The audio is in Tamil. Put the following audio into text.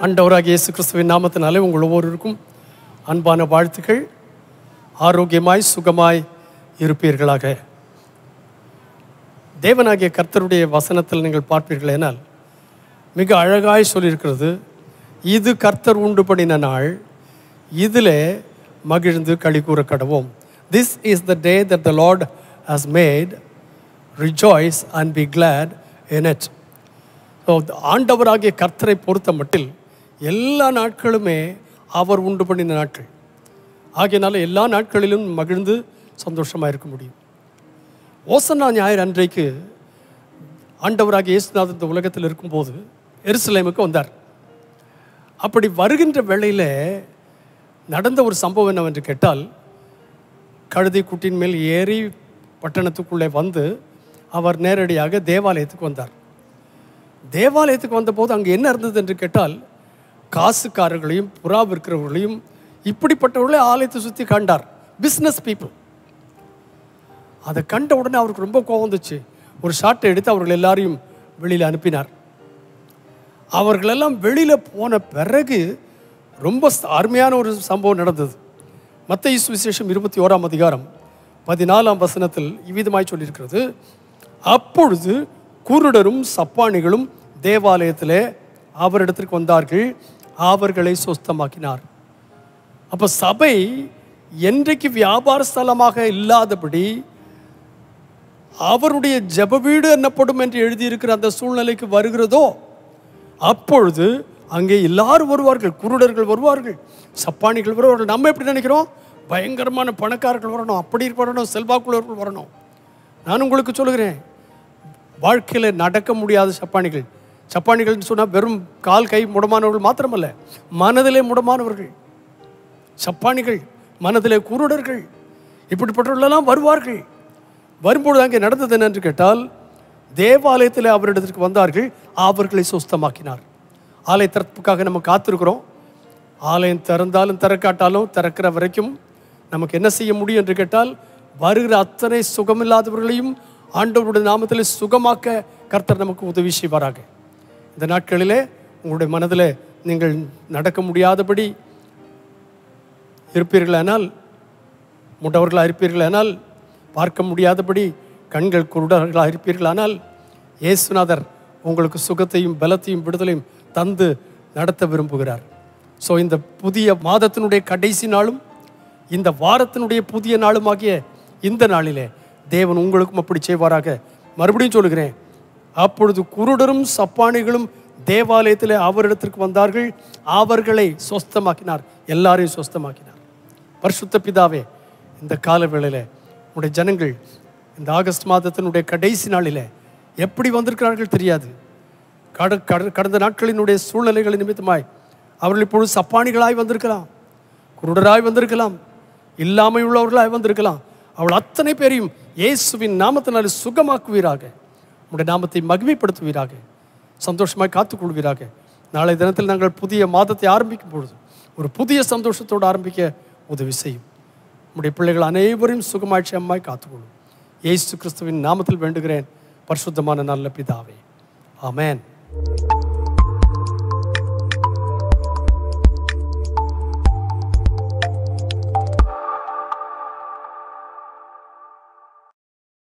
ஆண்டவராகிய இயேசு கிறிஸ்துவின் நாமத்தினாலே உங்கள் ஒவ்வொருவருக்கும் அன்பான வாழ்த்துக்கள் ஆரோக்கியமாய் சுகமாய் இருப்பீர்களாக தேவனாகிய கர்த்தருடைய வசனத்தில் நீங்கள் பார்ப்பீர்களேனால் மிக அழகாய் சொல்லியிருக்கிறது இது கர்த்தர் உண்டு பண்ணின நாள் இதிலே மகிழ்ந்து களி கூற கடவோம் this is the day that the lord has made rejoice and be glad in it so ஆண்டவராகிய கர்த்தரை பொறுத்த மட்டில் எல்லா நாட்களுமே அவர் உண்டு பண்ணின நாட்கள் ஆகையினால எல்லா நாட்களிலும் மகிழ்ந்து சந்தோஷமாக இருக்க முடியும் ஓசன்னா ஞாயிறு அன்றைக்கு ஆண்டவராகிய இயேசுநாதர் இந்த உலகத்தில் இருக்கும்போது எருசலேமுக்கு வந்தார் அப்படி வருகின்ற வேளையில் நடந்த ஒரு சம்பவம் என்னவென்று கேட்டால் கழுதை குட்டின் மேல் ஏறி பட்டணத்துக்குள்ளே வந்து அவர் நேரடியாக தேவாலயத்துக்கு வந்தார் தேவாலயத்துக்கு வந்தபோது அங்கே என்ன இருந்தது என்று கேட்டால் காசுக்காரர்களையும் புறா விற்கிறவர்களையும் இப்படிப்பட்டவர்களே ஆலயத்தை சுற்றி கண்டார் பிஸ்னஸ் பீப்புள் அதை கண்ட உடனே அவருக்கு ரொம்ப கோவம் வந்துச்சு ஒரு ஷாட்டை எடுத்து அவர்கள் எல்லாரையும் வெளியில் அனுப்பினார் அவர்களெல்லாம் வெளியில் போன பிறகு ரொம்ப அருமையான ஒரு சம்பவம் நடந்தது மத்திய சுவிசேஷம் இருபத்தி ஓராம் அதிகாரம் பதினாலாம் வசனத்தில் இவ்விதமாய் சொல்லியிருக்கிறது அப்பொழுது குருடரும் சப்பானிகளும் தேவாலயத்திலே அவரிடத்திற்கு வந்தார்கள் அவர்களை சொஸ்தமாக்கினார் அப்போ சபை என்றைக்கு வியாபார ஸ்தலமாக இல்லாதபடி அவருடைய ஜெப வீடு என்னப்படும் என்று எழுதியிருக்கிற அந்த சூழ்நிலைக்கு வருகிறதோ அப்பொழுது அங்கே எல்லாரும் வருவார்கள் குருடர்கள் வருவார்கள் சப்பானிகள் வருவார்கள் நம்ம எப்படி நினைக்கிறோம் பயங்கரமான பணக்காரர்கள் வரணும் அப்படி வரணும் செல்வாக்குள்ளவர்கள் வரணும் நான் உங்களுக்கு சொல்லுகிறேன் வாழ்க்கையில் நடக்க முடியாத சப்பானிகள் சப்பானிகள்னு சொன்னால் வெறும் கால் கை முடமானவர்கள் மாத்திரமல்ல மனதிலே முடமானவர்கள் சப்பானிகள் மனதிலே குருடர்கள் இப்படிப்பட்டவர்களெல்லாம் வருவார்கள் வரும்பொழுது அங்கே நடந்தது என்னென்று கேட்டால் தேவாலயத்தில் அவரிடத்திற்கு வந்தார்கள் அவர்களை சுஸ்தமாக்கினார் ஆலய திறப்புக்காக நம்ம காத்திருக்கிறோம் ஆலயம் திறந்தாலும் திறக்காட்டாலும் திறக்கிற வரைக்கும் நமக்கு என்ன செய்ய முடியும் என்று கேட்டால் வருகிற அத்தனை சுகமில்லாதவர்களையும் ஆண்டவருடைய நாமத்தில் சுகமாக்க கர்த்தர் நமக்கு உதவி செய்வாராக இந்த நாட்களிலே உங்களுடைய மனதில் நீங்கள் நடக்க முடியாதபடி இருப்பீர்களானால் முடவர்களாக இருப்பீர்களானால் பார்க்க முடியாதபடி கண்கள் குருடர்களாக இருப்பீர்களானால் இயேசுநாதர் உங்களுக்கு சுகத்தையும் பலத்தையும் விடுதலையும் தந்து நடத்த விரும்புகிறார் ஸோ இந்த புதிய மாதத்தினுடைய கடைசி நாளும் இந்த வாரத்தினுடைய புதிய நாளுமாகிய இந்த நாளிலே தேவன் உங்களுக்கும் அப்படி செய்வாராக மறுபடியும் சொல்லுகிறேன் அப்பொழுது குருடரும் சப்பானிகளும் தேவாலயத்தில் அவரிடத்திற்கு வந்தார்கள் அவர்களை சொஸ்தமாக்கினார் எல்லாரையும் சொஸ்தமாக்கினார் பரிசுத்த பிதாவே இந்த கால வேளையில் உடைய ஜனங்கள் இந்த ஆகஸ்ட் மாதத்தினுடைய கடைசி நாளில் எப்படி வந்திருக்கிறார்கள் தெரியாது கட கட கடந்த நாட்களினுடைய சூழ்நிலைகள் நிமித்தமாய் அவர்கள் இப்பொழுது சப்பானிகளாய் வந்திருக்கலாம் குருடராய் வந்திருக்கலாம் இல்லாமை உள்ளவர்களாய் வந்திருக்கலாம் அவள் அத்தனை பேரையும் இயேசுவின் நாமத்தினால் சுகமாக்குவீராக உடைய நாமத்தை மகிமைப்படுத்துவீராக சந்தோஷமாய் காத்துக்கொள்வீராக நாளை தினத்தில் நாங்கள் புதிய மாதத்தை ஆரம்பிக்கும் பொழுது ஒரு புதிய சந்தோஷத்தோடு ஆரம்பிக்க உதவி செய்யும் உடைய பிள்ளைகள் அனைவரையும் சுகமாட்சி அம்மாய் காத்துக்கொள்ளும் இயேசு கிறிஸ்துவின் நாமத்தில் வேண்டுகிறேன் பரிசுத்தமான நல்ல பிதாவே ஆமென்